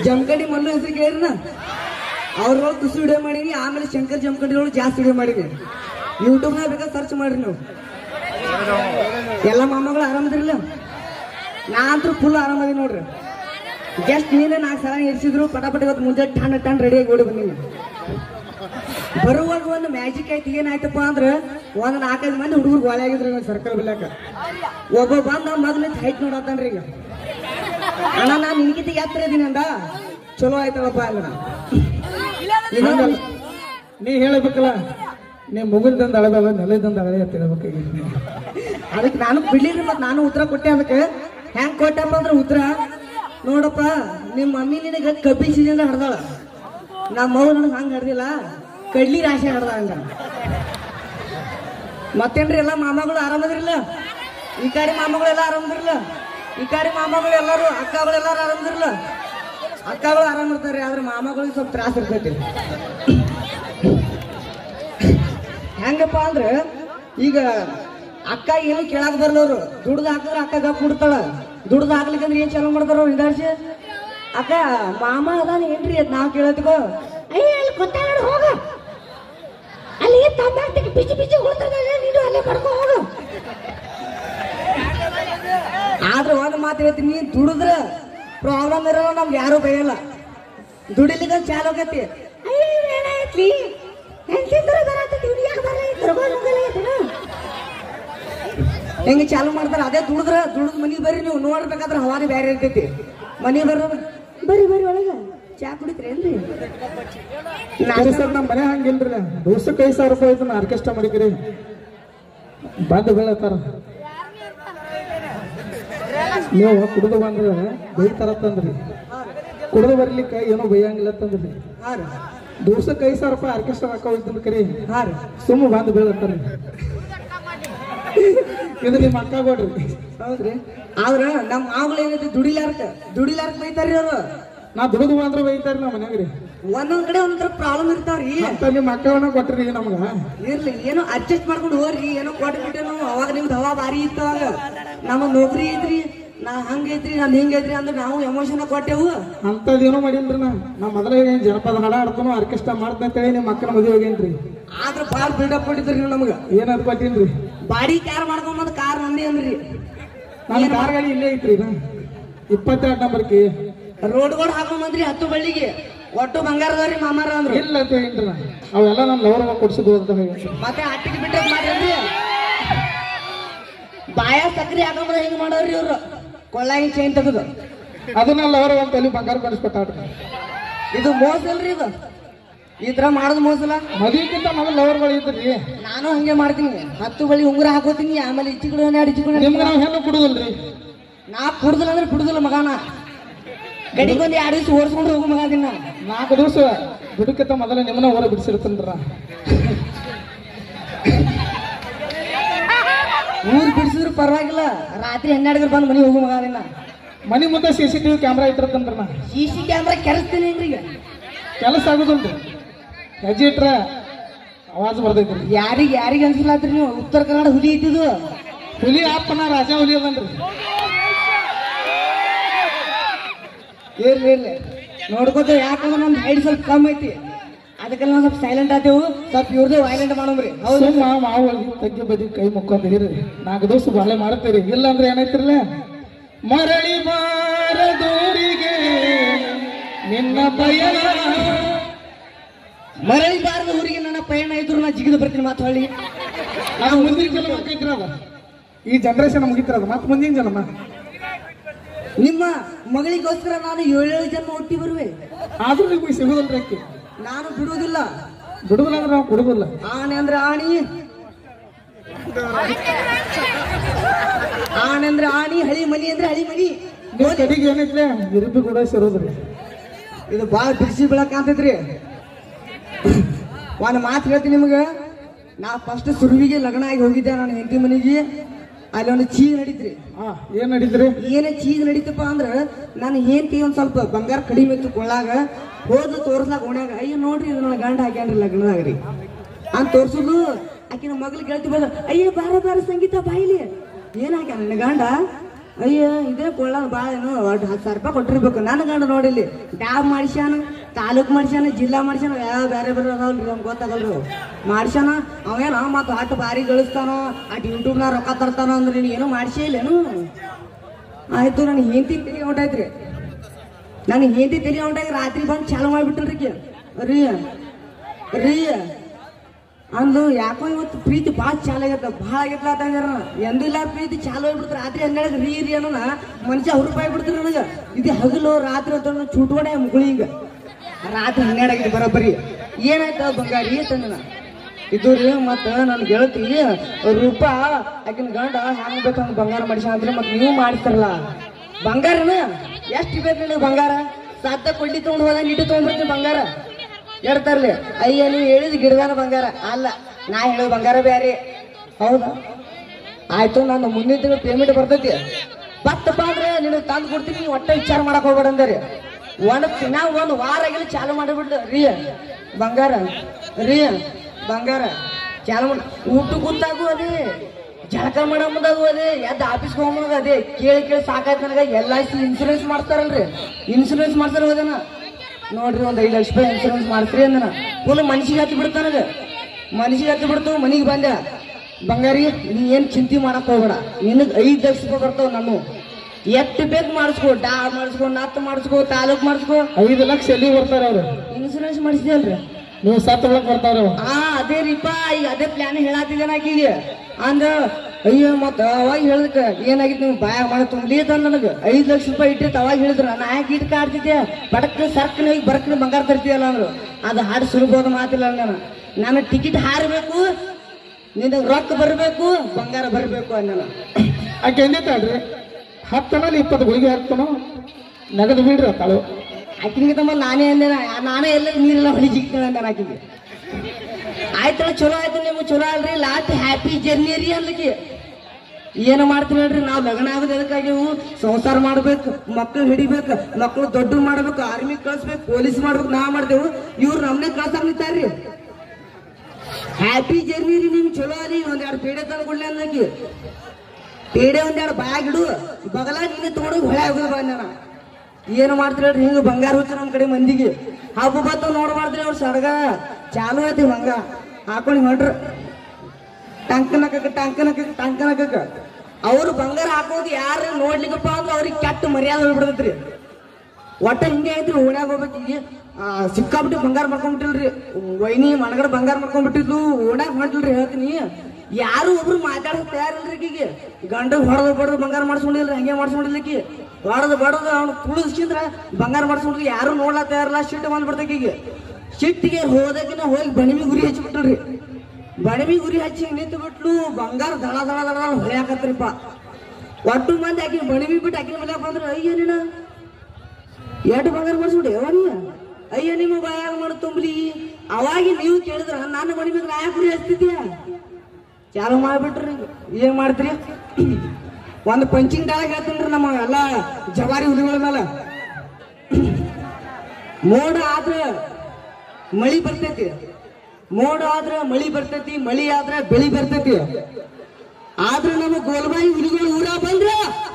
ಜಮಖಂಡಿ ಮಲ್ಲು ಹೆಸರು ಕೇಳಿರನ ಅವ್ರೊಳಗೆ ತುಸು ವಿಡಿಯೋ ಮಾಡೀನಿ ಆಮೇಲೆ ಶಂಕರ್ ಜಮಖಂಡಿ ಒಳಗೆ ಜಾಸ್ತಿ ವಿಡಿಯೋ ಮಾಡೀನಿ ಯೂಟ್ಯೂಬ್ನಾಗ ಬೇಕಾದ್ರೆ ಸರ್ಚ್ ಮಾಡ್ರಿ ನೀವು ಎಲ್ಲ ಮಾಮಗಳು ಆರಾಮದಿರಲ್ಲ ನಾ ಅಂತೂ ಫುಲ್ ಆರಾಮದಿ ನೋಡ್ರಿ ಜಸ್ಟ್ ನೀನೇ ನಾಲ್ಕು ಸಲ ಇರಿಸಿದ್ರು ಪಟಾಪಟ ಇವತ್ತು ಮುಂಜಾನೆ ಟನ್ ಟನ್ ರೆಡಿಯಾಗಿ ಓಡಿ ಬಂದೀನಿ ಬರುವಾಗ ಒಂದು ಮ್ಯಾಜಿಕ್ ಆಯ್ತು ಏನಾಯ್ತಪ್ಪ ಅಂದ್ರೆ ಒಂದ್ ನಾಲ್ಕೈದು ಮಂದಿ ಹುಡುಗರು ಗೋಳೆ ಆಗಿದ್ರು ಸರ್ಕಲ್ ಬಿಲ್ಲಾಕ ಒಬ್ಬ ಬಂದ ಮೊದ್ಲು ಹೈಟ್ ನೋಡತ್ತಾನ್ರಿ ಈಗ ಅಣ್ಣ ನಾನು ನಿನ್ಗಿಂತ ಎತ್ತರ ಇದೀನಿ ಅಂದ ಚಲೋ ಆಯ್ತಳಪ್ಪ ಅಂದ್ರ ಹಂಗಲ್ಲ ನೀ ಹೇಳಬೇಕಲ್ಲ ನೀ ಮುಗಿಲ್ದಂದ ಅಳಬೇಡ ನೆಲದಂದ ಅಳೆ ಅಂತ ಹೇಳ್ಬೇಕಾಗಿತ್ತು ಅದಕ್ಕೆ ನಾನು ಬಿಡ್ಲಿರಿ ಮತ್ ನಾನು ಉತ್ತರ ಕೊಟ್ಟೆ ಅದಕ್ಕೆ ಹೆಂಗ್ ಕೊಟ್ಟಪ್ಪ ಅಂದ್ರೆ ಉತ್ತರ ನೋಡಪ್ಪ ನಿಮ್ಮ ಮಮ್ಮಿ ನಿನಗೆ ಕಬ್ಬಿ ಸೀಸನ್ ಹಡ್ದಾಳ ನಮ್ಮ ಮಗು ನನಗೆ ಹಂಗ ಹಡ್ದಿಲ್ಲ ಕಡ್ಲಿ ರಾಶಿ ಹಡ್ದ ಹಂಗ ಮತ್ತೇನ್ರಿ ಎಲ್ಲ ಮಾಮಗಳು ಆರಾಮದಿರಲ್ಲ ಈ ಕಡೆ ಮಾಮಗಳು ಎಲ್ಲ ಆರಾಮದಿರಲ್ಲ ಈ ಕಡೆ ಮಾಮಗಳು ಎಲ್ಲರೂ ಅಕ್ಕಗಳು ಎಲ್ಲರೂ ಆರಾಮದಿರಲ್ಲ ಅಕ್ಕಗಳು ಆರಾಮ ಇರ್ತಾರೆ ಆದ್ರೆ ಮಾಮಗಳಿಗೆ ಸ್ವಲ್ಪ ತ್ರಾಸ ಇರ್ತೈತಿ ಹೆಂಗಪ್ಪ ಅಂದ್ರೆ ಈಗ ಅಕ್ಕ ಏನು ಕೇಳಾಕ ಬರ್ಲವ್ರು ದುಡ್ದು ಹಾಕಿದ್ರೆ ಅಕ್ಕ ಗಪ್ ಕೊಡ್ತಾಳ ದುಡ್ದು ಹಾಕ್ಲಿಕ್ಕಂದ್ರೆ ಏನ್ ಚಾಲು ಮಾಡ್ತಾರ ಅವ್ರು ನಿಧಾರ್ಸಿ ಅಕ್ಕ ಮಾಮ ಅದಾನ ಏನ್ರಿ ಅದ್ ನಾವ್ ಕೇಳತ್ಕೋ ಅಯ್ಯ ಅಲ್ಲಿ ಗೊತ್ತಾಗ ಹೋಗ ಅಲ್ಲಿ ತಂಬಾಕ್ತಿಗೆ ಪಿಚಿ ಪಿಚಿ ಹೋಗ್ತದ ನೀನು ಅಲ್ಲೇ ಮಾಡ್ಕೊ ಹೋಗು ಆದ್ರೆ ಒಂದ್ ಮಾತು ಹೇಳ್ತೀನಿ ನೀನ್ ದುಡಿದ್ರ ಪ್ರಾಬ್ಲಮ್ ಇರೋಲ್ಲ ನಮ್ಗೆ ಯಾರು ಬೈಯಲ್ಲ ದುಡಿಲಿಕ್ಕೆ ಚಾಲು ಆಗೈತಿ ಅಯ್ಯ ಏನಾಯ್ತ್ಲಿ ಹೆಂಗಿದ್ರು ಬರತ್ತೆ ದುಡಿಯಾಕ ಬರಲ್ಲ ತಗೊಂಡ್ ಹೋಗಲ್ಲ ಹೆಂಗ ಚಾಲು ಮಾಡ್ತಾರ ಅದೇ ದುಡಿದ್ರ ದುಡಿದ್ ಮನಿಗ್ ಬರ್ರಿ ನೀವು ನೋಡ್ಬೇಕಾದ್ರ ಹವಾನಿ ಬೇರೆ ಇರ್ತೈತಿ ಮನಿ ಬರೋ ಬರ್ರಿ ಬರ್ರಿ ಒಳಗ ಚಾ ಕುಡಿತ್ರೇನ್ರಿ ಸರಿ ಸರ್ ನಮ್ಮ ಮನೆ ಹಂಗಿಲ್ರಿ ದಿವ್ಸಕ್ಕೆ ಐದು ಸಾವಿರ ರೂಪಾಯಿ ಇದನ್ನ ಆರ್ಕೆಸ್ಟ್ರಾ ಮಾಡಿಕ್ರಿ ಬಂದು ಬೀಳತ್ತಾರ ನೀವು ಕುಡಿದು ಬಂದ್ರೆ ಬೈತಾರತ್ತಂದ್ರಿ ಕುಡಿದು ಬರ್ಲಿಕ್ಕೆ ಏನೋ ಬೈಯಂಗಿಲ್ಲ ತಂದ್ರಿ ಹಾ ರೀ ದಿವ್ಸಕ್ಕೆ ಐದು ಸಾವಿರ ರೂಪಾಯಿ ಆರ್ಕೆಸ್ಟ್ರಾ ಹಾಕೋಯ್ತಂದ್ ಕರಿ ಹಾ ರೀ ಸುಮ್ಮ ಬಂದು ಬೀಳತ್ತಾರ ಇದು ನಿಮ್ಮ ಅಕ್ಕ ಕೊಡ್ರಿ ಹೌದ್ರಿ ಆದ್ರ ನಮ್ಮ ಮಾವುಗಳು ಏನೈತಿ ದುಡಿಲಾರ್ಕ ದುಡಿಲಾರ್ಕ ಬೈತಾರ್ರಿ ಅವ್ರು ನಾ ದುಡಿದು ಬಂದ್ರೆ ಬೈತಾರ ನಮ್ಮ ಮನ್ಯಾಗ್ರಿ ಒಂದೊಂದ್ ಕಡೆ ಒಂದೊಂದ್ರ ಪ್ರಾಬ್ಲಮ್ ಇರ್ತಾವ್ರಿ ಅಂತ ನಿಮ್ಮ ಅಕ್ಕವನ್ನ ಕೊಟ್ರಿ ನಮ್ಗ ಇರ್ಲಿ ಏನೋ ಅಡ್ಜಸ್ಟ್ ಮಾಡ್ಕೊಂಡು ಹೋಗ್ರಿ ಏನೋ ಕೊಟ್ಬಿಟ್ಟೆ ನಾವು ಅವಾಗ ನಿಮ್ದು ಹವಾ ಭಾರಿ ಇತ್ತು ಅವಾಗ ನಮ್ಮ ನೌಕರಿ ಐತ್ರಿ ನಾ ಹಂಗೈತ್ರಿ ನಾನು ಹಿಂಗೈತ್ರಿ ಅಂದ್ರೆ ನಾವು ಎಮೋಷನ್ ಕೊಟ್ಟೆವು ಅಂತದೇನೋ ಮಾಡಿಲ್ರಿ ನಾ ನಾ ಮೊದಲೇ ಏನ್ ಜನಪದ ಹಾಡ ಆಡ್ತಾನು ಆರ್ಕೆಸ್ಟ್ರಾ ಮಾಡ್ತೀನಿ ಅಂತ ಹೇಳಿ ನಿಮ್ಮ ಅಕ್ಕನ ಮದುವೆ ಹೋಗೇನ್ರಿ ಆದ್ರ ಬಾಳ್ ಬಿಲ್ಡಪ್ ಕೊಟ್ಟಿದ್ರಿ ನೀವು ನಮಗ ಏನಾದ್ ಕೊಟ್ಟೀನ್ರಿ ಬಾಡಿ ಕಾರ್ ಮಾಡ್ಕೊಂಬಂದ್ ಕಾರ್ ನಂದಿ ಅಂದ್ರಿ ನನ್ನ ಕಾರ್ ಗಾಡಿ ಇಲ್ಲೇ ಐತ್ರಿ ನಾ ಇಪ್ಪತ್ತೆರಡು ನಂಬರ್ಕಿ ರೋಡ್ಗಳು ಹಾಕೊಂಬಂದ್ರಿ ಹತ್ತು ಬಳ್ಳಿಗೆ ಒಟ್ಟು ಬಂಗಾರದವ್ರಿ ಮಾಮಾರ ಅಂದ್ರು ಇಲ್ಲ ಅಂತ ಹೇಳಿನ್ರಿ ನಾ ಅವೆಲ್ಲ ನನ್ನ ಲವರ್ ಕೊಡ್ಸಿದ್ವು ಅಂತ ಹೇಳಿ ಮತ್ತೆ ಅಟ್ಟಿಗೆ ಬಿಟ್ಟೆ ಮಾಡ್ರಿ ಬಾಯ ಸಕ್ರಿ ಹಾಕೊಂಬಂದ ಹೆಂಗ್ ಮಾಡೋರಿ ಇವ್ರು ಕೊಳ್ಳಾಗಿ ಚೈನ್ ತೆಗೆದು ಅದು ನನ್ನ ಲವರ್ ಅಂತ ಅಲ್ಲಿ ಬಂಗಾರ ಕೊಡಿಸ್ಕೊಟ್ಟಾಡ್ರಿ ಇದು ಮೋಸ ಅಲ್ರಿ ಇದು ಈ ತರ ಮಾಡೋದು ಮೋಸಲ್ಲ ಮದುವೆಗಿಂತ ಮೊದಲು ಲವರ್ಗಳು ಇದ್ರಿ ನಾನು ಹಂಗೆ ಮಾಡ್ತೀನಿ ಹತ್ತು ಬಳಿ ಉಂಗುರ ಹಾಕೋತೀನಿ ಆಮೇಲೆ ಇಚ್ಚಿಗಳು ಎರಡು ಇಚ್ಚಿಗಳು ನಿಮ್ಗೆ ನಾವು ಹೆಣ್ಣು ಕುಡುದಲ್ರಿ ನಾ ಕುಡ್ದಿಲ್ಲ ಅಂದ್ರೆ ಕುಡ್ದಿಲ್ಲ ಮಗನ ಗಡಿಗೆ ಒಂದು ಎರಡು ದಿವಸ ಓಡಿಸ್ಕೊಂಡು ಹೋಗು ಮಗ ದಿನ ನಾಲ್ಕು ದಿವಸ ದುಡುಕಿಂತ ಮೊದಲ ನಿಮ್ಮನ್ನ ಹೊರ ಬಿಡಿಸಿರ್ತೇನ್ರ ಊರ್ ಬಿಡಿಸಿದ್ರು ಪರವಾಗಿಲ್ಲ ರಾತ್ರಿ ಹನ್ನೆರಡು ಬಂದು ಮನೆಗೆ ಹೋಗು ಮಗ ದಿನ ಮನಿ ಮುಂದೆ ಸಿ ಸಿ ಟಿವಿ ಕ್ಯಾಮ್ರಾ ಇಟ್ಟಿರ್ತೇನ್ರಿ ನಾ ಸಿ ಸಿ ಕ್ಯಾಮ್ರಾ ಕೆರೆಸ್ತೀನಿ ಏನ್ರಿ ಈಗ ಕೆಲಸ ಆಗುದಿಲ್ರಿ ಹೆಜ್ಜೆ ಇಟ್ರ ಆವಾಜ್ ಬರ್ತೈತ್ರಿ ಯಾರಿಗೆ ಯಾರಿಗೆ ಅನ್ಸಲಾತ್ರಿ ನೀವು ಉತ್ತರ ಕನ್ನಡ ಹುಲಿ ಇದ್ದಿದ್ದು ಹುಲಿ ಅಪ್ಪನ ರಾಜ ಹುಲಿ ಅದನ್ರಿ ಇರ್ಲಿ ಇರ್ಲಿ ನೋಡ್ಕೋತ ಯಾಕಂದ್ರೆ ನಮ್ದು ಹೈಟ್ ಸ್ವಲ್ಪ ಕಮ್ಮಿ ಐತಿ ಅದಕ್ಕೆಲ್ಲ ನಾವು ಸ್ವಲ್ಪ ಸೈಲೆಂಟ್ ಆತೇವು ಸ್ವಲ್ಪ ಇವ್ರದ್ದು ವೈಲೆಂಟ್ ಮಾಡೋಮ್ರಿ ಹೌದು ಸುಮ್ಮ ಮಾವು ತಗ್ಗಿ ಬದಿ ಕೈ ಮುಕ್ಕೊಂಡಿರಿ ನಾಲ್ಕು ದಿವಸ ಬಾಳೆ ಮಾಡ್ತೀರಿ ಇಲ್ಲ ಅಂದ್ರೆ ಏನಾಯ್ತಿರ್ಲ ಮರಳಿ ಬಾರದೂರಿಗೆ ನಿನ್ನ ಪಯಣ ಮರಳಿ ಬಾರದ ಊರಿಗೆ ನನ್ನ ಪಯಣ ಇದ್ರು ನಾ ಜಿಗಿದು ಬರ್ತೀನಿ ಮಾತು ಹಳ್ಳಿ ನಾನು ಮುಂದಿನ ಜನ್ಮ ಹಾಕೈತ್ರ ಅದ ಈ ಜನರೇಷನ್ ಮುಗಿತ್ರ ಅದ ಮತ್ತೆ ಮುಂದಿನ ಜನ್ಮ ನಿಮ್ಮ ಮಗಳಿಗೋಸ್ಕರ ನಾನು ಏಳೇಳು ಜನ್ಮ ಹುಟ್ಟಿ ಬರುವೆ ಆದ್ರೂ ನಿಮಗೆ ಸಿಗುದಿಲ್ರಿ ಅಕ್ಕಿ ನಾನು ಬಿಡುವುದಿಲ್ಲ ಬಿಡುದಿಲ್ಲ ಅಂದ್ರೆ ನಾವು ಕೊಡುದಿಲ್ಲ ಆನೆ ಅಂದ್ರೆ ಆಣಿ ಆನೆ ಅಂದ್ರೆ ಆಣಿ ಹಳಿ ಮನಿ ಅಂದ್ರೆ ಹಳಿ ಮನಿ ನೀವು ಕಡೆಗೆ ಏನೈತ್ಲೆ ಇರುಬಿ ಕೂಡ ಸಿರೋದ್ರಿ ಇದು ಬಾಳ ಬಿಡಿಸಿ ಬೀಳಕ್ ಅಂತೈತ್ರಿ ಒಂದ್ ಮಾತು ಹೇಳ್ತೀನಿ ನಿಮ್ಗೆ ನಾ ಫಸ್ಟ್ ಸುರುವಿಗೆ ಲಗ್ನ ಆಗಿ ಹೋಗಿದ್ದೆ ನಾನು ಹೆಂಡತಿ ಮನೆಗೆ ಅಲ್ಲಿ ಒಂದು ಚೀಸ್ ನಡೀತ್ರಿ ಹಾ ಏನ್ ನಡೀತ್ರಿ ಏನೇ ಚೀಸ್ ನಡೀತಪ್ಪ ಅಂದ್ರ ನಾನು ಹೆಂಡತಿ ಒಂದ್ ಸ್ವಲ್ಪ ಬಂಗಾರ ಕಡಿಮೆ ಇತ್ತು ಕೊಳ್ಳಾಗ ಹೋದ್ ತೋರ್ಸ್ಲಾಕ ಓಣ್ಯಾಗ ಅಯ್ಯೋ ನೋಡ್ರಿ ಇದು ನನ್ನ ಗಂಡ ಹಾಕ್ಯಾನ್ರಿ ಲಗ್ನದಾಗ ರೀ ಅಂತ ತೋರ್ಸುದು ಆಕಿನ ಮಗ್ಳು ಗೆಳತಿ ಬಂದ ಅಯ್ಯೋ ಬಾರ ಬಾರ ಸಂಗೀತ ಬಾಯಿಲಿ ಏನ್ ಹಾಕ್ಯಾನ ನನ್ನ ಗಂಡ ಅಯ್ಯ ಇದೇ ಕೊಳ್ಳೋದು ಭಾಳ ಏನು ಒಟ್ಟು ಹತ್ತು ಸಾವಿರ ರೂಪಾಯಿ ಕೊಟ್ಟಿರ್ಬೇಕು ನನ್ನ ಗಂಡ ನೋಡಿಲ್ಲಿ ಡ್ಯಾಮ್ ಮಾಡ್ಸ್ಯಾನ ತಾಲೂಕ್ ಮಾಡ್ಸ್ಯಾನ ಜಿಲ್ಲಾ ಮಾಡ್ಸ್ಯಾನ ಯಾವ ಬೇರೆ ಬೇರೆ ಅದಾವಲ್ರಿ ನಮ್ಗೆ ಗೊತ್ತಾಗಲ್ರಿ ಮಾಡ್ಸ್ಯಾನ ಅವೇನ ಮತ್ತು ಅಟ್ಟು ಭಾರಿ ಗಳಿಸ್ತಾನ ಅಟ್ ಯೂಟ್ಯೂಬ್ನ ರೊಕ್ಕ ತರ್ತಾನ ಅಂದ್ರೆ ನೀನು ಏನೂ ಮಾಡ್ಸೇ ಇಲ್ಲೇನು ಆಯ್ತು ನನಗೆ ಹೆಂಡತಿ ತಲೆ ಹೊಂಟಾಯ್ತ್ರಿ ನನಗೆ ಹೆಂಡತಿ ತಲೆ ಹೊಂಟಾಗಿ ರಾತ್ರಿ ಬಂದು ಚಾಲು ಮಾಡಿಬಿಟ್ಟಲ್ರಿ ರೀ ರೀ ಅಂದು ಯಾಕೋ ಇವತ್ತು ಪ್ರೀತಿ ಭಾಳ ಚಾಲು ಆಗತ್ತ ಭಾಳ ಆಗೈತ್ಲ ಅಂತಂದ್ರ ಎಂದೂ ಇಲ್ಲ ಪ್ರೀತಿ ಚಾಲು ಆಗ್ಬಿಡ್ತು ರಾತ್ರಿ ಹನ್ನೆರಡು ರೀ ರೀ ಅನ್ನೋಣ ಮನುಷ್ಯ ಹುರುಪಾಯಿ ಬಿಡ್ತಾರೆ ನನಗೆ ಇದು ಹಗಲು ರಾತ್ರಿ ಅಂತ ಚುಟ್ಕೊಂಡೆ ಮುಗುಳಿ ಹಿಂಗ ರಾತ್ರಿ ಹನ್ನೆರಡು ಆಗಿತ್ತು ಬರೋಬ್ಬರಿ ಏನಾಯ್ತು ಬಂಗಾರಿ ಅಂತಂದ ಇದು ರೀ ಮತ್ತು ನನ್ನ ಗೆಳತಿ ರೂಪ ಆಕಿನ ಗಂಡ ಹ್ಯಾಂಗ ಬೇಕು ಹಂಗೆ ಬಂಗಾರ ಮಾಡಿಸ ಅಂದ್ರೆ ಮತ್ತೆ ನೀವು ಮಾಡಿಸ್ತಾರಲ್ಲ ಬಂಗಾರನ ಎಷ್ಟು ಬೇಕು ನಿನಗೆ ಬಂಗಾರ ಸತ್ತ ಕೊಡ್ಲಿ ತೊಗೊಂಡು ಹೋದ ನಿಟ್ಟು ತೊಗೊಂಡ್ಬರ್ತೀನಿ ಬಂಗಾರ ಹೇಳ್ತಾರ್ಲಿ ಅಯ್ಯ ನೀವು ಹೇಳಿದ ಗಿಡದಾನ ಬಂಗಾರ ಅಲ್ಲ ನಾ ಹೇಳೋದು ಬಂಗಾರ ಬೇರೆ ಹೌದಾ ಆಯ್ತು ನಾನು ಮುಂದಿನ ತಿಂಗಳು ಪೇಮೆಂಟ್ ಬರ್ತೈತಿ ಬತ್ತಪ್ಪ ಅಂದ್ರೆ ನಿನಗೆ ತಂದು ಕೊಡ್ತೀನಿ ನೀವು ಒಟ್ಟ ವಿಚಾರ ಮಾಡಕ್ ಹೋಗ್ಬೇಡ ಅಂದ್ರಿ ಒಂದು ದಿನ ಒಂದು ವಾರ ಆಗಿಲ್ಲ ಚಾಲು ಮಾಡಿಬಿಡ್ದು ರೀ ಬಂಗಾರ ರೀ ಬಂಗಾರ ಚಾಲು ಮಾಡಿ ಊಟ ಕೂತಾಗೂ ಅದೇ ಜಳಕ ಮಾಡೋ ಮುಂದಾಗೂ ಅದೇ ಎದ್ದು ಆಫೀಸ್ಗೆ ಹೋಗ್ಬೋದು ಅದೇ ಕೇಳಿ ಕೇಳಿ ಸಾಕಾಯ್ತು ನನಗೆ ಎಲ್ ಐ ಸಿ ಇನ್ಸೂರೆನ್ಸ್ ಮಾಡ್ತಾರಲ್ರಿ ಇನ್ಸೂರೆನ್ಸ್ ಮಾಡ್ತಾರ ಹೋದನ ನೋಡ್ರಿ ಒಂದ್ ಐದು ಲಕ್ಷ ರೂಪಾಯಿ ಇನ್ಸೂರೆನ್ಸ್ ಮಾಡ್ತೀರಿ ಅಂದನ ಫುಲ್ ಮನ್ಸಿಗೆ ಹತ್ತಿ ಬಿಡ್ತಾನದ ಮನ್ಸಿಗೆ ಹತ್ತಿ ಬಿಡ್ತು ಮನಿಗೆ ಬಂದೆ ಬಂಗಾರಿ ನೀ ಏನ್ ಚಿಂತೆ ಮಾಡಕ್ ಹೋಗ್ಬೇಡ ನಿನಗ್ ಐದ್ ಲಕ್ಷ ರೂಪಾಯಿ ಬರ್ತಾವ ನಾನು ಎಷ್ಟು ಬೇಕು ಮಾಡಿಸ್ಕೋ ಡಾ ಮಾಡಿಸ್ಕೋ ನತ್ ಮಾಡಿಸ್ಕೋ ತಾಲೂಕ್ ಮಾಡಿಸ್ಕೋ ಐದು ಲಕ್ಷ ಎಲ್ಲಿ ಬರ್ತಾರ ಅವ್ರು ಇನ್ಸೂರೆನ್ಸ್ ಮಾಡಿಸಿದಲ್ರಿ ನೀವು ಸತ್ತ ಒಳಗ್ ಬರ್ತಾರ ಅವ. ಆ ಅದೇ ರೀಪ ಈಗ ಅದೇ ಪ್ಲಾನ್ ಹೇಳತ್ತಿದ್ದೇನೆ ಆಕಿಗೆ ಅಂದ್ರ ಅಯ್ಯೋ ಮತ್ತ ಅವಾಗ ಹೇಳ್ದಕ್ಕ ಏನಾಗಿತ್ತು ನೀವು ಬಾಯ ಮಾಡಿ ತುಂಬಲಿ ತಂದ ನನಗೆ ಐದ್ ಲಕ್ಷ ರೂಪಾಯಿ ಇಟ್ಟಿತ್ತು ಅವಾಗ ಹೇಳಿದ್ರು ನಾ ಯಾಕೆ ಇಟ್ಟು ಕಾಡ್ತಿದ್ದೆ ಬಡಕ್ ಸರ್ಕನ ಹೋಗಿ ಬರಕ್ನ ಬಂಗಾರ ತರ್ತೀಯಲ್ಲ ಅಂದ್ರು ಅದು ಹಾಡು ಸುಲಭವಾದ ಮಾತಿಲ್ಲ ನಾನು ನಾನು ಟಿಕೆಟ್ ಹಾರಬೇಕು ನಿನಗೆ ರೊಕ್ಕ ಬರಬೇಕು ಬಂಗಾರ ಬರಬೇಕು ಅಂದನ ಆಕೆ ಎಂದಿತ್ತಾಳ್ರಿ ಹತ್ತನಲ್ಲಿ ಇಪ್ಪತ್ತು ಗುಳಿಗೆ ಹಾಕ್ತಾನೋ ನಗದು ಬಿಡ್ರಿ ತಾಳು ಆಕಿನಿಗೆ ತಮ್ಮ ನಾನೇ ಅಂದೇನ ನಾನೇ ಎಲ್ಲ ನೀರೆಲ್ಲ ಹೊಳಿ ಜಿಗ್ತೇನೆ ಅಂದ ಆಕಿಗೆ ಆಯ್ತಲ್ಲ ಚಲೋ ಆಯ್ತು ನಿಮ್ಗೆ ಚಲೋ ಅಲ್ರಿ ಲಾಸ್ಟ್ ಹ್ಯಾಪಿ ಜರ್ನಿ ರೀ ಅನ್ಲಿಕ್ಕೆ ಏನು ಮಾಡ್ತೀವಿ ಹೇಳ್ರಿ ನಾವು ಲಗ್ನ ಆಗೋದು ಎದಕ್ಕಾಗಿವು ಸಂಸಾರ ಮಾಡ್ಬೇಕು ಮಕ್ಕಳು ಹಿಡಿಬೇಕು ಮಕ್ಕಳು ದೊಡ್ಡ ಮಾಡ್ಬೇಕು ಆರ್ಮಿ ಕಳ್ಸ್ಬೇಕು ಪೊಲೀಸ್ ಮಾಡ್ಬೇಕು ನಾ ಮಾಡ್ತೇವು ಇವ್ರು ನಮ್ನೆ ಕಳ್ಸಕ್ ನಿಂತಾರ್ರಿ ಹ್ಯಾಪಿ ಜರ್ನಿ ರೀ ನಿಮ್ಗೆ ಚಲೋ ಅರಿ ಒಂದೆರಡು ಪೇಡೆ ತಂದು ಕೊಡ್ಲಿ ಅನ್ನಕ್ಕೆ ಪೇಡೆ ಒಂದೆರಡು ಬ್ಯಾಗ್ ಇಡು ಬಗಲಾಗ ಹಿಂಗೆ ತಗೊಂಡು ಹೊಳೆ ಆಗೋದು ಬಂದ ಏನು ಮಾಡ್ತೀರಿ ಹೇಳ್ರಿ ಹಿಂಗ ಬಂಗಾರ ಹುಚ್ಚ ನಮ್ ಕಡೆ ಮಂದಿಗೆ ಹಬ್ಬ ಬತ್ತ ನೋಡ್ಬಾರ್ದ್ರಿ ಅವ್ರ ಸಡಗ ಚಾಲು ಐತಿ ಹಂಗ ಹಾಕೊಂಡು ಹೊಂಟ್ರ ಟಂಕನಕ ಟಂಕನಕ ಟಂಕನಕ ಅವ್ರು ಬಂಗಾರ ಹಾಕೋದು ಯಾರು ನೋಡ್ಲಿಕ್ಕಪ್ಪ ಅಂದ್ರೆ ಅವ್ರಿಗೆ ಕೆಟ್ಟ ಮರ್ಯಾದೆ ಹೋಗ್ಬಿಡ್ತೈತ್ರಿ ಒಟ್ಟ ಹಿಂಗೆ ಐತ್ರಿ ಓಣ್ಯಾಗ ಹೋಗ್ಬೇಕು ಈಗ ಆ, ಸಿಕ್ಕಾಬಿಟ್ಟು ಬಂಗಾರ ಮಾಡ್ಕೊಂಡ್ಬಿಟ್ಟಿಲ್ರಿ ವೈನಿ ಮನಗಡ ಬಂಗಾರ ಮಾಡ್ಕೊಂಡ್ಬಿಟ್ಟಿದ್ಲು ಓಣ್ಯಾಗ ಹೊಂಟಿಲ್ರಿ ಹೇಳ್ತೀನಿ ಯಾರು ಒಬ್ರು ಮಾತಾಡಕ್ ತಯಾರಿಲ್ರಿ ಈಗಿಗೆ ಗಂಡ ಹೊಡೆದು ಬಡದು ಬಂಗಾರ ಮಾಡಿಸ್ಕೊಂಡಿಲ್ರಿ ಹಂಗೆ ಮಾಡಿಸ್ಕೊಂಡಿಲ್ಲ ಈಕಿ ಹೊಡೆದು ಬಡದು ಅವ್ನು ತುಳಿಸ್ಕಿಂದ್ರ ಬಂಗಾರ ಮಾಡಿಸ್ಕೊಂಡ್ರಿ ಯಾರು ನೋಡ್ಲಾ ತಯಾರಿಲ್ಲ ಸಿಟ್ಟು ಬಂದ್ಬಿಡ್ತೈತಿ ಈಗ ಸಿಟ್ಟಿಗೆ ಹೋದಕಿನ ಹೋಗಿ ಬಣಿಮಿ ಗುರಿ ಹಚ್ಚಿಬಿಟ್ರಿ ಬಣಿಮಿ ಗುರಿ ಹಚ್ಚಿ ನಿಂತು ಬಿಟ್ಲು ಬಂಗಾರ ದಳ ದಳ ದಳ ದಳ ಹೊಳ್ಯಾಕತ್ರಿಪ್ಪ ಒಟ್ಟು ಮಂದಿ ಆಕಿನ ಬಣಿಮಿ ಬಿಟ್ಟು ಆಕಿನ ಮನೆ ಬಂದ್ರೆ ಅಯ್ಯ ನೀನ ಎರಡು ಬಂಗಾರ ಮಾಡಿಸ್ಬಿಡಿ ಅವನಿ ಅಯ್ಯ ನಿಮ್ಮ ಬಾಯಾಗ ಮಾಡಿ ತುಂಬಲಿ ಅವಾಗ ನೀವು ಕೇಳಿದ್ರ ನನ್ನ ಮನೆ ಮೇಲೆ ನಾ ಯಾಕೆ ಹಚ್ತಿದ್ಯಾ ಚಾಲು ಮಾಡ್ಬಿಟ್ರಿ ಏನ್ ಮಾಡ್ತೀರಿ ಒಂದು ಪಂಚಿಂಗ್ ಡಾಳ್ ಹೇಳ್ತೀನಿ ನಮ್ಮ ಎಲ್ಲ ಜವಾರಿ ಹುಲಿಗಳ ಮೇಲೆ ಮೋಡ ಆದ್ರ ಮಳಿ ಬರ್ತೈತಿ ಮೋಡ ಆದ್ರ ಮಳಿ ಬರ್ತೈತಿ ಮಳಿ ಆದ್ರ ಬೆಳಿ ಬರ್ತೈತಿ ಆದ್ರ ನಮ್ಮ ಗೋಲ್ಬಾಯಿ ಹುಲಿಗಳು ಊರ ಬಂದ್ರ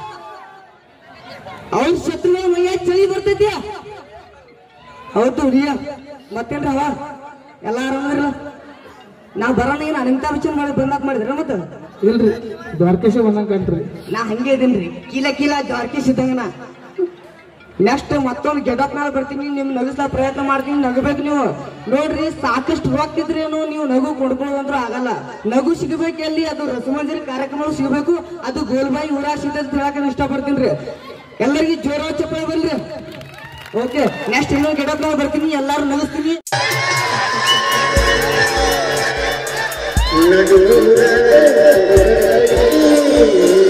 ಅವ್ರ ಶತ್ರುಗಳ ಮೈಯ ಚಳಿ ಬರ್ತೈತಿ ಹೌದು ಹುಲಿಯ ಮತ್ತೇನ್ರಿ ಅವ ಎಲ್ಲ ಆರಾಮದ್ರ ನಾ ಬರೋಣ ಏನ ನಿಂತ ವಿಚಾರ ಮಾಡಿ ಬಂದಾಕ್ ಮಾಡಿದ್ರ ಮತ್ತ ಇಲ್ರಿ ದ್ವಾರಕೇಶ ಬಂದಂಗ ಕಂಡ್ರಿ ನಾ ಹಂಗೆ ಇದೀನ್ರಿ ಕೀಲ ಕೀಲ ಜಾರ್ಕೇಶ್ ಇದ್ದಂಗ ನಾ ನೆಕ್ಸ್ಟ್ ಮತ್ತೊಂದು ಗೆದಪ್ ಮೇಲೆ ಬರ್ತೀನಿ ನಿಮ್ ನಗಿಸ್ಲಾ ಪ್ರಯತ್ನ ಮಾಡ್ತೀನಿ ನಗಬೇಕು ನೀವು ನೋಡ್ರಿ ಸಾಕಷ್ಟು ಹೋಗ್ತಿದ್ರೇನು ನೀವು ನಗು ಕೊಡ್ಕೊಳ್ಳೋದಂದ್ರೂ ಆಗಲ್ಲ ನಗು ಸಿಗಬೇಕು ಎಲ್ಲಿ ಅದು ರಸಮಂಜರಿ ಕಾರ್ಯಕ್ರಮ ಸಿಗಬೇಕು ಅದು ಗೋಲ್ಬಾಯಿ ಊರ ಸಿದ್ಧ ಹೇಳಕ್ ನಾನು ಇಷ್ಟಪಡ್ತೀನಿ ರೀ ಎಲ್ಲರಿಗೂ ಜೋರ ಚಪ್ಪಳ ಬನ್ರಿ ಓಕೆ ನೆಕ್ಸ್ಟ್ ಇನ್ನೊಂದು ಗೆಡಪ್ ಮೇಲೆ ಬರ್ತೀನಿ ಎಲ್ಲಾರು ನಗಿಸ್ತೀನಿ ನಗುರ